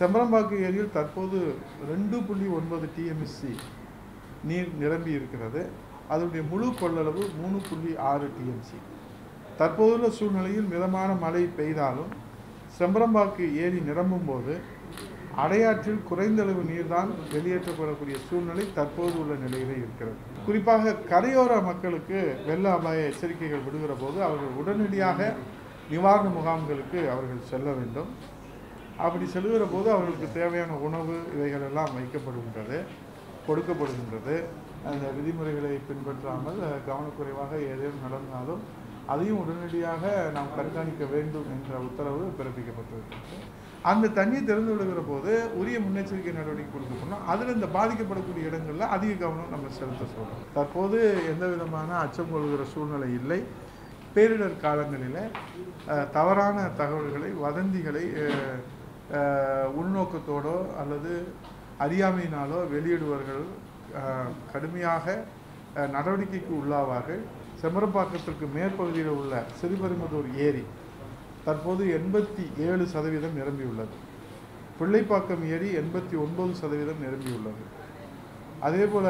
செம்பரம்பாக்கு ஏரியில் தற்போது ரெண்டு புள்ளி ஒன்பது டிஎம்எஸ்சி நீர் நிரம்பி இருக்கிறது அதனுடைய முழு கொள்ளளவு மூணு புள்ளி ஆறு டிஎம்சி தற்போதுள்ள சூழ்நிலையில் மிதமான மழை பெய்தாலும் செம்பரம்பாக்கு ஏரி நிரம்பும் போது அடையாற்றில் குறைந்தளவு நீர்தான் வெளியேற்றப்படக்கூடிய சூழ்நிலை தற்போது உள்ள நிலையிலே இருக்கிறது குறிப்பாக கரையோர மக்களுக்கு வெள்ள அபாய எச்சரிக்கைகள் விடுகிற போது அவர்கள் உடனடியாக நிவாரண முகாம்களுக்கு அவர்கள் செல்ல வேண்டும் அப்படி செல்லுகிற போது அவர்களுக்கு தேவையான உணவு இவைகள் எல்லாம் வைக்கப்படுகின்றது கொடுக்கப்படுகின்றது அந்த விதிமுறைகளை பின்பற்றாமல் அஹ், கவனக்குறைவாக ஏதேனும் நடந்தாலும் அதையும் உடனடியாக நாம் கண்காணிக்க வேண்டும் என்ற உத்தரவு பிறப்பிக்கப்பட்டிருக்கிறது அந்த தண்ணீர் திறந்து விடுகிற போது உரிய முன்னெச்சரிக்கை நடவடிக்கை கொடுக்கப்படணும் அதில் இந்த பாதிக்கப்படக்கூடிய இடங்களில் அதிக கவனம் நம்ம செலுத்த சொல்கிறோம் தற்போது எந்த விதமான அச்சம் கொள்கிற சூழ்நிலை இல்லை பேரிடர் காலங்களில் அஹ், தவறான தகவல்களை வதந்திகளை அஹ், அஹ், உள்நோக்கத்தோடோ அல்லது அறியாமையினாலோ வெளியிடுவர்கள் அஹ், கடுமையாக அஹ், நடவடிக்கைக்கு உள்ளாவார்கள் செம்பரப்பாக்கத்திற்கு மேற்பகுதியில் உள்ள சிறுபெரும்புதூர் ஏரி தற்போது எண்பத்தி ஏழு சதவீதம் நிரம்பியுள்ளது பிள்ளைப்பாக்கம் ஏரி எண்பத்தி ஒன்பது சதவீதம் நிரம்பியுள்ளது அதே போல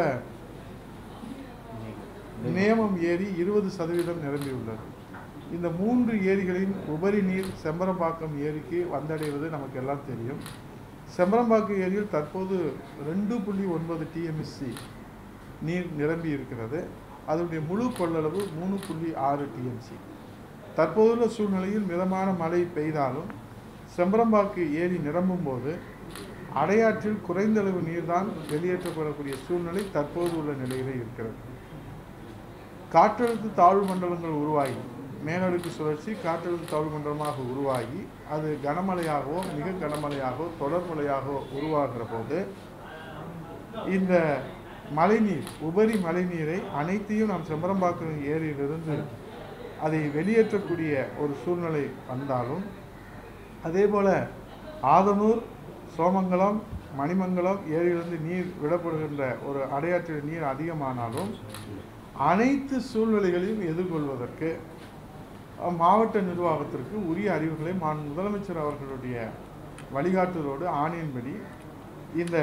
நேமம் ஏரி இருபது சதவீதம் நிரம்பியுள்ளது இந்த மூன்று ஏரிகளின் உபரி நீர் செம்பரம்பாக்கம் ஏரிக்கு வந்தடைவது நமக்கு எல்லாம் தெரியும் செம்பரம்பாக்கம் ஏரியில் தற்போது ரெண்டு புள்ளி ஒன்பது டிஎம்எஸ்சி நீர் நிரம்பி இருக்கிறது அதனுடைய முழு கொள்ளளவு மூணு புள்ளி ஆறு டிஎம்சி தற்போதுள்ள சூழ்நிலையில் மிதமான மழை பெய்தாலும் செம்பரம்பாக்கு ஏரி நிரம்பும் போது அடையாற்றில் குறைந்தளவு நீர்தான் வெளியேற்றப்படக்கூடிய சூழ்நிலை தற்போது உள்ள நிலையிலே இருக்கிறது காற்றழுத்த தாழ்வு மண்டலங்கள் உருவாகி மேலடுக்கு சுழற்சி காற்றழுத்த தாழ்வு மண்டலமாக உருவாகி அது கனமழையாகவோ மிக கனமழையாகவோ தொடர் மழையாகவோ உருவாகிற போது இந்த மழைநீர் உபரி மழைநீரை அனைத்தையும் நாம் செம்பரம்பாக்கம் ஏரியிலிருந்து அதை வெளியேற்றக்கூடிய ஒரு சூழ்நிலை வந்தாலும் அதே போல் ஆதனூர் சோமங்கலம் மணிமங்கலம் ஏரியிலிருந்து நீர் விடப்படுகின்ற ஒரு அடையாற்றில் நீர் அதிகமானாலும் அனைத்து சூழ்நிலைகளையும் எதிர்கொள்வதற்கு அஹ், மாவட்ட நிர்வாகத்திற்கு உரிய அறிவுகளை மாண் முதலமைச்சர் அவர்களுடைய வழிகாட்டுதலோடு ஆணையின்படி இந்த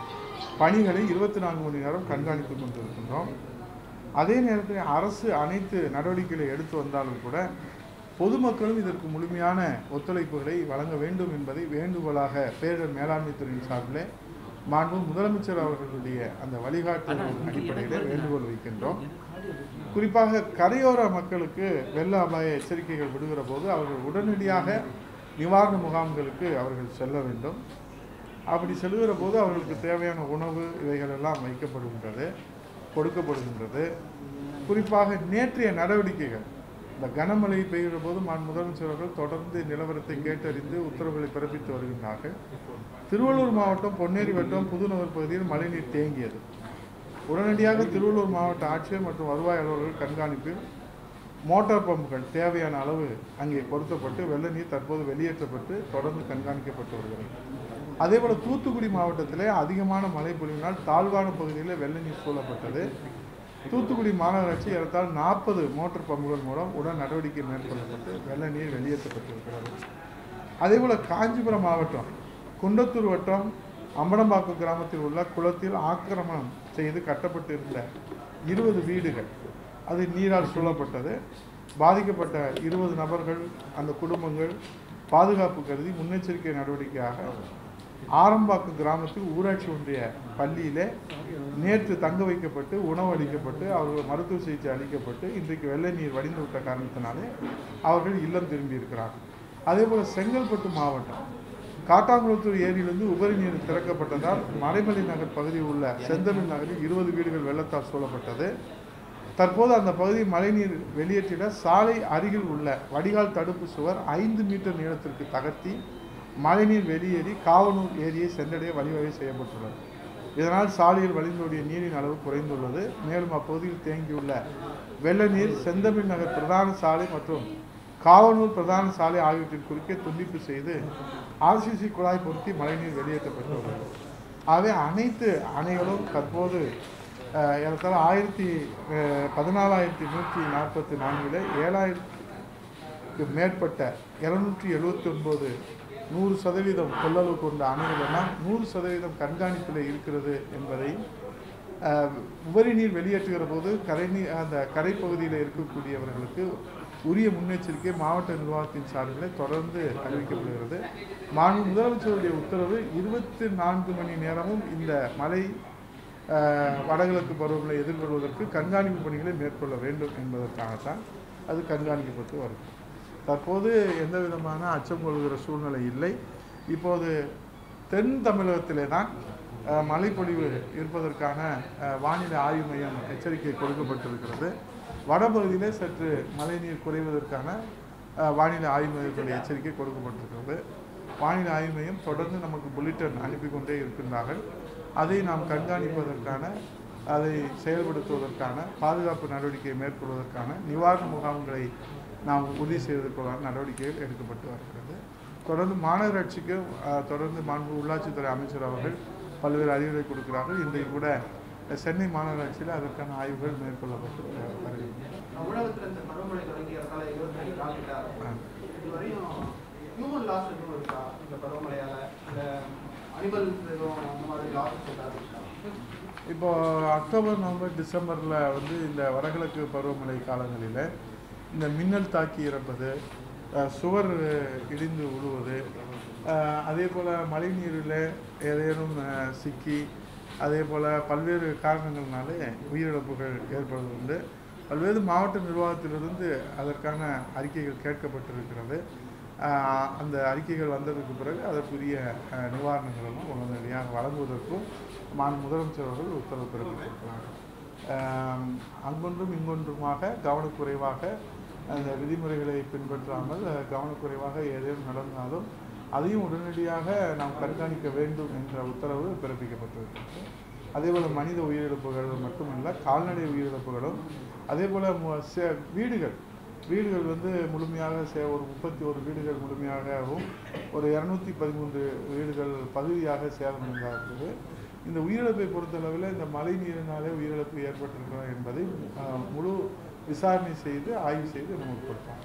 பணிகளை இருபத்தி நான்கு மணி நேரம் கண்காணித்து கொண்டிருக்கின்றோம் அதே நேரத்தில் அரசு அனைத்து நடவடிக்கைகளை எடுத்து வந்தாலும் கூட பொதுமக்களும் இதற்கு முழுமையான ஒத்துழைப்புகளை வழங்க வேண்டும் என்பதை வேண்டுகோளாக பேரிடர் மேலாண்மை துறையின் சார்பில் மாண்பு முதலமைச்சர் அவர்களுடைய அந்த வழிகாட்டுதல் அடிப்படையில் வேண்டுகோள் வைக்கின்றோம் குறிப்பாக கரையோர மக்களுக்கு வெள்ள அபாய எச்சரிக்கைகள் விடுகிற போது அவர்கள் உடனடியாக நிவாரண முகாம்களுக்கு அவர்கள் செல்ல வேண்டும் அப்படி செல்லுகிற போது அவர்களுக்கு தேவையான உணவு இவைகள் எல்லாம் வைக்கப்படுகின்றது கொடுக்கப்படுகின்றது குறிப்பாக நேற்றைய நடவடிக்கைகள் இந்த கனமழை பெய்கிற போது மான் முதலமைச்சர் அவர்கள் தொடர்ந்து நிலவரத்தை கேட்டறிந்து உத்தரவுகளை பிறப்பித்து வருகின்றார்கள் திருவள்ளூர் மாவட்டம் பொன்னேரி வட்டம் புதுநகர் பகுதியில் மழைநீர் தேங்கியது உடனடியாக திருவள்ளூர் மாவட்ட ஆட்சியர் மற்றும் வருவாய் அலுவலர்கள் கண்காணிப்பில் மோட்டார் பம்புகள் தேவையான அளவு அங்கே பொருத்தப்பட்டு வெள்ள நீர் தற்போது வெளியேற்றப்பட்டு தொடர்ந்து கண்காணிக்கப்பட்டு வருகிறது அதேபோல் தூத்துக்குடி மாவட்டத்திலே அதிகமான மழை பொழிவினால் தாழ்வான பகுதியில் வெள்ள நீர் சூழப்பட்டது தூத்துக்குடி மாநகராட்சி ஏறத்தாழ நாற்பது மோட்டார் பம்புகள் மூலம் உடன் நடவடிக்கை மேற்கொள்ளப்பட்டு வெள்ள நீர் வெளியேற்றப்பட்டிருக்கிறது அதேபோல் காஞ்சிபுரம் மாவட்டம் குண்டத்தூர் வட்டம் அம்பலம்பாக்கம் கிராமத்தில் உள்ள குளத்தில் ஆக்கிரமணம் செய்து கட்டப்பட்டிருந்த இருபது வீடுகள் அது நீரால் சூழப்பட்டது பாதிக்கப்பட்ட இருபது நபர்கள் அந்த குடும்பங்கள் பாதுகாப்பு கருதி முன்னெச்சரிக்கை நடவடிக்கையாக ஆரம்பாக்கம் கிராமத்தில் ஊராட்சி ஒன்றிய பள்ளியிலே நேற்று தங்க வைக்கப்பட்டு உணவு அளிக்கப்பட்டு அவர்கள் மருத்துவ சிகிச்சை அளிக்கப்பட்டு இன்றைக்கு வெள்ளை நீர் வடிந்து விட்ட காரணத்தினாலே அவர்கள் இல்லம் திரும்பி இருக்கிறார்கள் அதே போல் செங்கல்பட்டு மாவட்டம் காட்டாங்குளத்தூர் ஏரியிலிருந்து உபரி நீர் திறக்கப்பட்டதால் மறைமலை நகர் பகுதியில் உள்ள செந்தமிழ் நகரில் இருபது வீடுகள் வெள்ளத்தால் சூழப்பட்டது தற்போது அந்த பகுதி மழைநீர் வெளியேற்றிட சாலை அருகில் உள்ள வடிகால் தடுப்பு சுவர் ஐந்து மீட்டர் நீளத்திற்கு தகர்த்தி மழைநீர் வெளியேறி காவனூர் ஏரியை சென்றடைய வழிவகை செய்யப்பட்டுள்ளது இதனால் சாலையில் வழிந்தோடிய நீரின் அளவு குறைந்துள்ளது மேலும் அப்பகுதியில் தேங்கியுள்ள வெள்ள நீர் செந்தமிழ் நகர் பிரதான சாலை மற்றும் காவனூர் பிரதான சாலை ஆகியவற்றின் குறுக்கே துண்டிப்பு செய்து ஆர்சிசி குழாய் பொருத்தி மழைநீர் வெளியேற்றப்பட்டுள்ளது ஆகவே அனைத்து அணைகளும் தற்போது அஹ், ஏறத்தாழ ஆயிரத்தி அஹ், பதினாலாயிரத்தி நூற்றி நாற்பத்தி நான்கில் ஏழாயிரத்துக்கு மேற்பட்ட இருநூற்றி எழுபத்தி ஒன்பது நூறு சதவீதம் கொள்ளளவு கொண்ட அணைகள் எல்லாம் நூறு சதவீதம் கண்காணிப்பில் இருக்கிறது என்பதையும் அஹ், உபரி நீர் வெளியேற்றுகிற போது கரை நீர் அந்த கரைப்பகுதியில் இருக்கக்கூடியவர்களுக்கு உரிய முன்னெச்சரிக்கை மாவட்ட நிர்வாகத்தின் சார்பில் தொடர்ந்து அறிவிக்கப்படுகிறது மாண்பு முதலமைச்சருடைய உத்தரவு இருபத்தி நான்கு மணி நேரமும் இந்த மழை அஹ், வடகிழக்கு பருவங்களை எதிர்கொள்வதற்கு கண்காணிப்பு பணிகளை மேற்கொள்ள வேண்டும் என்பதற்காகத்தான் அது கண்காணிக்கப்பட்டு வருது தற்போது எந்த விதமான அச்சம் கொள்கிற சூழ்நிலை இல்லை இப்போது தென் தமிழகத்திலே தான் அஹ், மழைப்பொழிவு இருப்பதற்கான அஹ், வானிலை ஆய்வு மையம் எச்சரிக்கை கொடுக்கப்பட்டிருக்கிறது வடபகுதியிலே சற்று மழைநீர் குறைவதற்கான அஹ், வானிலை ஆய்வு மையத்துடைய எச்சரிக்கை கொடுக்கப்பட்டிருக்கிறது வானிலை ஆய்வு மையம் தொடர்ந்து நமக்கு புல்லட்டின் அனுப்பி கொண்டே இருக்கின்றார்கள் அதை நாம் கண்காணிப்பதற்கான அதை செயல்படுத்துவதற்கான பாதுகாப்பு நடவடிக்கையை மேற்கொள்வதற்கான நிவாரண முகாம்களை நாம் உறுதி செய்வதற்கான நடவடிக்கைகள் எடுக்கப்பட்டு வருகிறது தொடர்ந்து மாநகராட்சிக்கு அஹ், தொடர்ந்து மாண்பு உள்ளாட்சித்துறை அமைச்சர் அவர்கள் பல்வேறு அறிவுரை கொடுக்கிறார்கள் இன்றைக்கு கூட சென்னை மாநகராட்சியில் அதற்கான ஆய்வுகள் மேற்கொள்ளப்பட்டு அஹ், வருகின்றன தமிழகத்துல இந்த பருவமழை தொடங்கியதால இருபத்தி அடி காப்பிட்டார் ஆ. இதுவரையும் ஹியூமன் லாஸ் எதுவும் இருக்கா இந்த பருவமழையால இந்த அனிமல் எதுவும் அந்த மாதிரி லாஸ் இருக்கா இப்போ அக்டோபர் நவம்பர் டிசம்பரில் வந்து இந்த வடகிழக்கு பருவமழை காலங்களில் இந்த மின்னல் தாக்கி இறப்பது அஹ், சுவர் இடிந்து விழுவது அஹ், அதே போல் மழைநீரில் ஏதேனும் அஹ், சிக்கி அதே போல் பல்வேறு காரணங்கள்னாலே உயிரிழப்புகள் ஏற்படுவது உண்டு பல்வேறு மாவட்ட நிர்வாகத்திலிருந்து அதற்கான அறிக்கைகள் கேட்கப்பட்டிருக்கிறது ஆஹ் அந்த அறிக்கைகள் வந்ததற்கு பிறகு அதற்குரிய ஆஹ், நிவாரணங்களும் உடனடியாக வழங்குவதற்கும் மாண்பு முதலமைச்சர் அவர்கள் உத்தரவு பிறப்பித்திருக்கிறார்கள் ஆம், அங்கொன்றும் இங்கொன்றுமாக கவனக்குறைவாக அந்த விதிமுறைகளை பின்பற்றாமல் அஹ், கவனக்குறைவாக ஏதேனும் நடந்தாலும் அதையும் உடனடியாக நாம் கண்காணிக்க வேண்டும் என்ற உத்தரவு பிறப்பிக்கப்பட்டிருக்கிறது அதேபோல் மனித உயிரிழப்புகள் மட்டுமல்ல கால்நடை உயிரிழப்புகளும் அதேபோல் மு- சே- வீடுகள் வீடுகள் வந்து முழுமையாக சே ஒரு முப்பத்தி ஒரு வீடுகள் முழுமையாகவும் ஒரு இரநூத்தி பதிமூன்று வீடுகள் பகுதியாக சேதமடைந்தார்கள் இந்த உயிரிழப்பை பொறுத்தளவில் இந்த மழை நீரினாலே உயிரிழப்பு ஏற்பட்டிருக்கிறதா என்பதை ஆஹ், முழு விசாரணை செய்து ஆய்வு செய்து நமக்கு கொடுப்பாங்க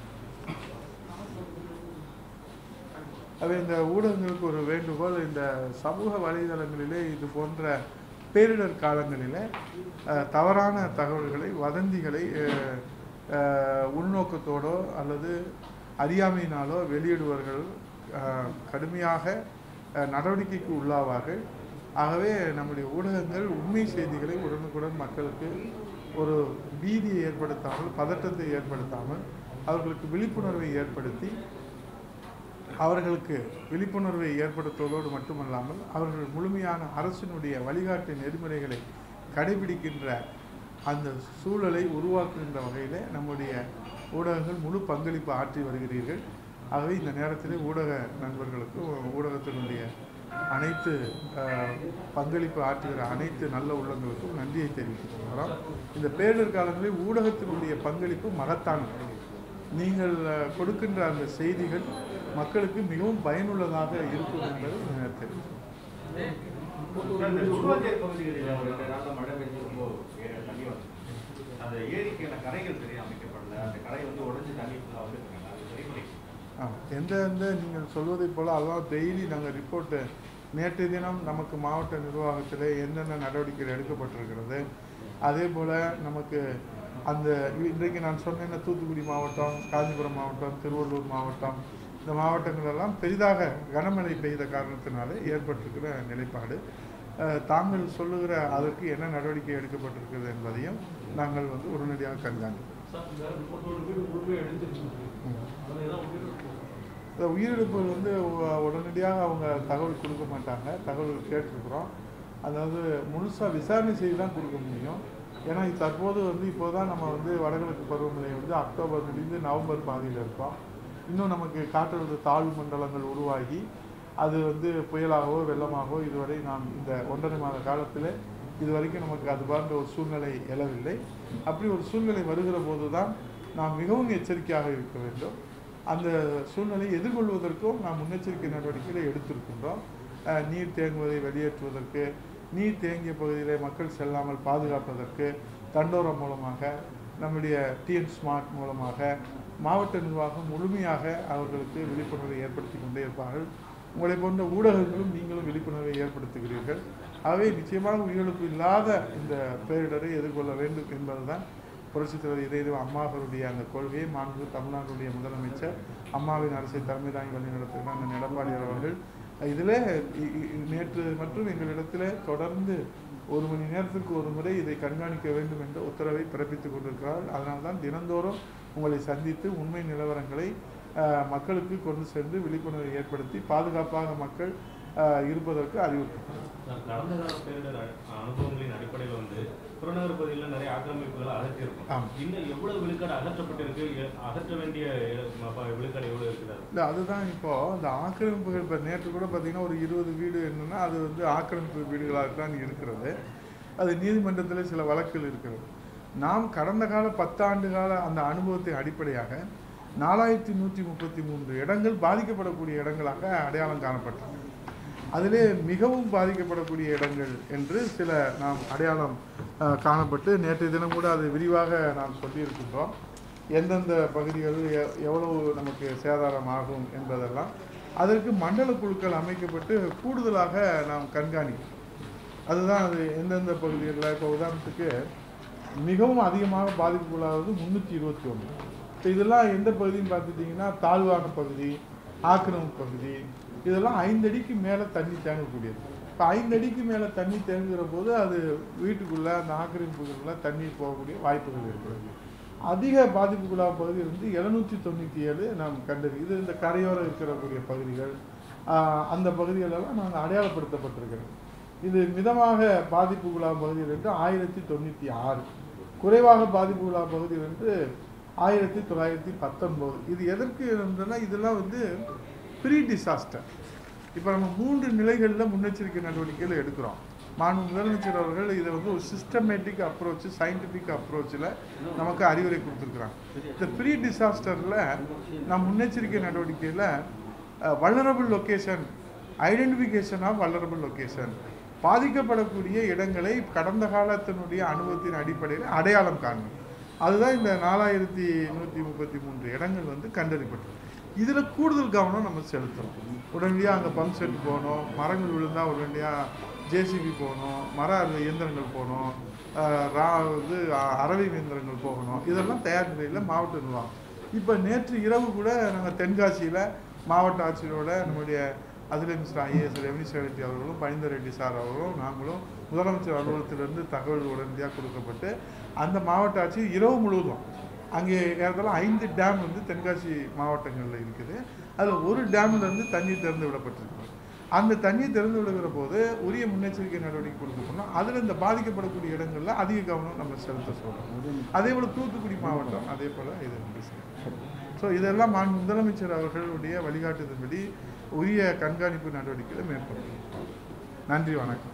அவை இந்த ஊடகங்களுக்கு ஒரு வேண்டுகோள் இந்த சமூக வலைதளங்களிலே இது போன்ற பேரிடர் காலங்களிலே அஹ், தவறான தகவல்களை வதந்திகளை அஹ், அஹ், உள்நோக்கத்தோடோ அல்லது அறியாமையினாலோ வெளியிடுவர்கள் அஹ், கடுமையாக அஹ், நடவடிக்கைக்கு உள்ளாவார்கள் ஆகவே நம்முடைய ஊடகங்கள் உண்மை செய்திகளை உடனுக்குடன் மக்களுக்கு ஒரு பீதியை ஏற்படுத்தாமல் பதட்டத்தை ஏற்படுத்தாமல் அவர்களுக்கு விழிப்புணர்வை ஏற்படுத்தி அவர்களுக்கு விழிப்புணர்வை ஏற்படுத்துவதோடு மட்டுமல்லாமல் அவர்கள் முழுமையான அரசினுடைய வழிகாட்டு நெறிமுறைகளை கடைபிடிக்கின்ற அந்த சூழலை உருவாக்குகின்ற வகையில் நம்முடைய ஊடகங்கள் முழு பங்களிப்பு ஆற்றி வருகிறீர்கள் ஆகவே இந்த நேரத்தில் ஊடக நண்பர்களுக்கும் ஊடகத்தினுடைய அனைத்து அஹ், பங்களிப்பு ஆற்றுகிற அனைத்து நல்ல உள்ளங்களுக்கும் நன்றியை தெரிவித்துக் கொள்கிறோம் இந்த பேரிடர் காலங்களில் ஊடகத்தினுடைய பங்களிப்பு மகத்தானது நீங்கள் அஹ், கொடுக்கின்ற அந்த செய்திகள் மக்களுக்கு மிகவும் பயனுள்ளதாக இருக்கும் என்பதை நான் தெரிவிக்கிறேன் அந்த சுடுவாஞ்சேரி பகுதிகளில் ஒரு ரெண்டு நாள்ல மழை பெஞ்சு ரொம்ப ஏ- தண்ணி வந்து அந்த ஏரிக்கான கரைகள் சரியா அமைக்கப்படல அந்த கரை வந்து உடைஞ்சு தண்ணி ஃபுல்லாக வந்துருக்காங்க அது சரி பண்ணி ஆ எந்தெந்த நீங்கள் சொல்வதைப் போல் அதெல்லாம் டெய்லி நாங்கள் ரிப்போர்ட்டு நேற்று தினம் நமக்கு மாவட்ட நிர்வாகத்தில் என்னென்ன நடவடிக்கைகள் எடுக்கப்பட்டிருக்கிறது அதே போல் நமக்கு அந்த இன்றைக்கு நான் சொன்னேன்ன தூத்துக்குடி மாவட்டம் காஞ்சிபுரம் மாவட்டம் திருவள்ளூர் மாவட்டம் இந்த மாவட்டங்கள் எல்லாம் பெரிதாக கனமழை பெய்த காரணத்தினாலே ஏற்பட்டிருக்கிற நிலைப்பாடு அஹ், தாங்கள் சொல்லுகிற அதற்கு என்ன நடவடிக்கை எடுக்கப்பட்டிருக்கிறது என்பதையும் நாங்கள் வந்து உடனடியாக கண்காணிப்போம் இந்த உயிரிழப்புகள் வந்து உ- உடனடியாக அவங்க தகவல் கொடுக்க மாட்டாங்க தகவல் கேட்டிருக்கிறோம் அதாவது முழுசாக விசாரணை செய்து தான் கொடுக்க முடியும் ஏன்னா இது தற்போது வந்து இப்போ தான் நம்ம வந்து வடகிழக்கு பருவமழை வந்து அக்டோபர் முடிந்து நவம்பர் பாதியில் இருக்கோம் இன்னும் நமக்கு காற்றழுத்த தாழ்வு மண்டலங்கள் உருவாகி அது வந்து புயலாகவோ வெள்ளமாகவோ இதுவரை நாம் இந்த ஒன்றரை மாத காலத்தில் இது வரைக்கும் நமக்கு அது போன்ற ஒரு சூழ்நிலை எழவில்லை அப்படி ஒரு சூழ்நிலை வருகிற போது தான் நாம் மிகவும் எச்சரிக்கையாக இருக்க வேண்டும் அந்த சூழ்நிலையை எதிர்கொள்வதற்கும் நாம் முன்னெச்சரிக்கை நடவடிக்கைகளை எடுத்திருக்கின்றோம் அஹ், நீர் தேங்குவதை வெளியேற்றுவதற்கு நீர் தேங்கிய பகுதியிலே மக்கள் செல்லாமல் பாதுகாப்பதற்கு தண்டோரம் மூலமாக நம்முடைய டிஎன் ஸ்மார்ட் மூலமாக மாவட்ட நிர்வாகம் முழுமையாக அவர்களுக்கு விழிப்புணர்வை ஏற்படுத்தி கொண்டே இருப்பார்கள் உங்களை போன்ற ஊடகங்களும் நீங்களும் விழிப்புணர்வை ஏற்படுத்துகிறீர்கள் ஆகவே நிச்சயமாக உயிரிழப்பு இல்லாத இந்த பேரிடரை எதிர்கொள்ள வேண்டும் என்பதுதான் புரட்சித் தலைவர் இதய அம்மா அவருடைய அந்த கொள்கையை மாண்பு தமிழ்நாட்டுடைய முதலமைச்சர் அம்மாவின் அரசை தலைமை தாங்கி வழிநடத்துகிற அந்த எடப்பாடியார் அவர்கள் இதில் நேற்று மற்றும் எங்களிடத்தில் தொடர்ந்து ஒரு மணி நேரத்துக்கு ஒரு முறை இதை கண்காணிக்க வேண்டும் என்ற உத்தரவை பிறப்பித்துக் கொண்டிருக்கிறார்கள் அதனால்தான் தினந்தோறும் உங்களை சந்தித்து உண்மை நிலவரங்களை அஹ், மக்களுக்கு கொண்டு சென்று விழிப்புணர்வை ஏற்படுத்தி பாதுகாப்பாக மக்கள் அஹ், இருப்பதற்கு அறிவுறுத்துகிறோம் நான் கடந்த கால பேரிடர் அ- அனுபவங்களின் அடிப்படையில் வந்து புறநகர் பகுதியில் நிறைய ஆக்கிரமிப்புகளை அகற்றியிருக்கும் ஆம். இன்னும் எவ்வளவு விழுக்காடு அகற்றப்பட்டிருக்கு எ- அகற்ற வேண்டிய எ- ம- ப- விழுக்காடு எவ்வளவு இருக்கிறது இல்லை அதுதான் இப்போ இந்த ஆக்கிரமிப்புகள் இப்போ நேற்று கூட பார்த்தீங்கன்னா ஒரு இருபது வீடு என்னன்னா அது வந்து ஆக்கிரமிப்பு வீடுகளாக தான் இருக்கிறது அது நீதிமன்றத்தில் சில வழக்குகள் இருக்கிறது நாம் கடந்த கால பத்தாண்டு கால அந்த அனுபவத்தை அடிப்படையாக நாலாயிரத்தி நூற்றி முப்பத்தி மூன்று இடங்கள் பாதிக்கப்படக்கூடிய இடங்களாக அடையாளம் காணப்பட்டது அதிலே மிகவும் பாதிக்கப்படக்கூடிய இடங்கள் என்று சில நாம் அடையாளம் அஹ், காணப்பட்டு நேற்றைய தினம் கூட அது விரிவாக நாம் சொல்லியிருக்கின்றோம் எந்தெந்த பகுதிகள் எ- எவ்வளவு நமக்கு சேதாரம் ஆகும் என்பதெல்லாம் அதற்கு மண்டல குழுக்கள் அமைக்கப்பட்டு கூடுதலாக நாம் கண்காணிக்கிறோம் அதுதான் அது எந்தெந்த பகுதிகளில் இப்போ உதாரணத்துக்கு மிகவும் அதிகமாக பாதிப்புக்குள்ளாவது முந்நூற்றி இருபத்தி ஒன்று இப்போ இதெல்லாம் எந்த பகுதின்னு பார்த்துட்டிங்கன்னா தாழ்வான பகுதி ஆக்கிரமிப்பு பகுதி இதெல்லாம் ஐந்து அடிக்கு மேலே தண்ணி தேங்கக்கூடியது இப்போ ஐந்து அடிக்கு மேலே தண்ணி தேங்குகிற போது அது வீட்டுக்குள்ளே அந்த ஆக்கிரமிப்புகளில் தண்ணீர் போகக்கூடிய வாய்ப்புகள் இருக்கிறது அதிக பாதிப்புக்குள்ளான பகுதி வந்து எழுநூற்றி தொண்ணூற்றி ஏழு நாம் கண்டது இது இந்த கரையோரம் இருக்கக்கூடிய பகுதிகள் ஆஹ், அந்த பகுதிகளெல்லாம் நாங்கள் அடையாளப்படுத்தப்பட்டிருக்கிறது இது மிதமாக பாதிப்புக்குள்ளான பகுதிகள் என்று ஆயிரத்தி தொண்ணூற்றி ஆறு குறைவாக பாதிப்புக்குள்ளான பகுதிகள் என்று ஆயிரத்தி தொள்ளாயிரத்தி பத்தொன்பது இது எதற்கு இருந்ததுன்னா இதெல்லாம் வந்து ப்ரீ டிசாஸ்டர் இப்போ நம்ம மூன்று நிலைகளில் முன்னெச்சரிக்கை நடவடிக்கைகள் எடுக்கிறோம் மாண்பு முதலமைச்சர் அவர்கள் இதை வந்து ஒரு சிஸ்டமேட்டிக் அப்ரோச் சயின்டிஃபிக் அப்ரோச்சில் நமக்கு அறிவுரை கொடுத்துருக்குறாங்க இந்த ப்ரீ டிசாஸ்டரில் நம் முன்னெச்சரிக்கை நடவடிக்கையில் vulnerable location identification of vulnerable location பாதிக்கப்படக்கூடிய இடங்களை கடந்த காலத்தினுடைய அனுபவத்தின் அடிப்படையில் அடையாளம் காணணும் அதுதான் இந்த நாலாயிரத்தி நூற்றி முப்பத்தி மூன்று இடங்கள் வந்து கண்டறியப்பட்டது இதில் கூடுதல் கவனம் நம்ம செலுத்தணும் உடனடியாக அங்கே பம்ப் செட் போகணும் மரங்கள் விழுந்தால் உடனடியாக ஜேசிபி போகணும் மர அறுவை இயந்திரங்கள் போகணும் ஆஹ் ரா வந்து அ- அரவை இயந்திரங்கள் போகணும் இதெல்லாம் தயார் நிலையில் மாவட்ட நிர்வாகம் இப்போ நேற்று இரவு கூட நாங்கள் தென்காசியில் மாவட்ட ஆட்சியரோட நம்முடைய அதில் மிஸ்டர் ஐஏஎஸ் ரெவன்யூ செக்ரட்டரி அவர்களும் பணிந்த ரெட்டி சார் அவர்களும் நாங்களும் முதலமைச்சர் அலுவலகத்திலிருந்து தகவல் உடனடியாக கொடுக்கப்பட்டு அந்த மாவட்ட ஆட்சி இரவு முழுவதும் அங்கே ஏறத்தாழ ஐந்து டேம் வந்து தென்காசி மாவட்டங்களில் இருக்குது அதில் ஒரு டேம்ல இருந்து தண்ணீர் திறந்து விடப்பட்டிருக்கு அந்த தண்ணீர் திறந்து விடுகிற போது உரிய முன்னெச்சரிக்கை நடவடிக்கை கொடுக்கப்படணும் அதில் இந்த பாதிக்கப்படக்கூடிய இடங்களில் அதிக கவனம் நம்ம செலுத்த சொல்கிறோம் அதே போல் தூத்துக்குடி மாவட்டம் அதே போல் இது ஸோ இதெல்லாம் மாண்பு முதலமைச்சர் அவர்களுடைய வழிகாட்டுதல்படி உரிய கண்காணிப்பு நடவடிக்கைகளை மேற்கொள்ளும் நன்றி வணக்கம்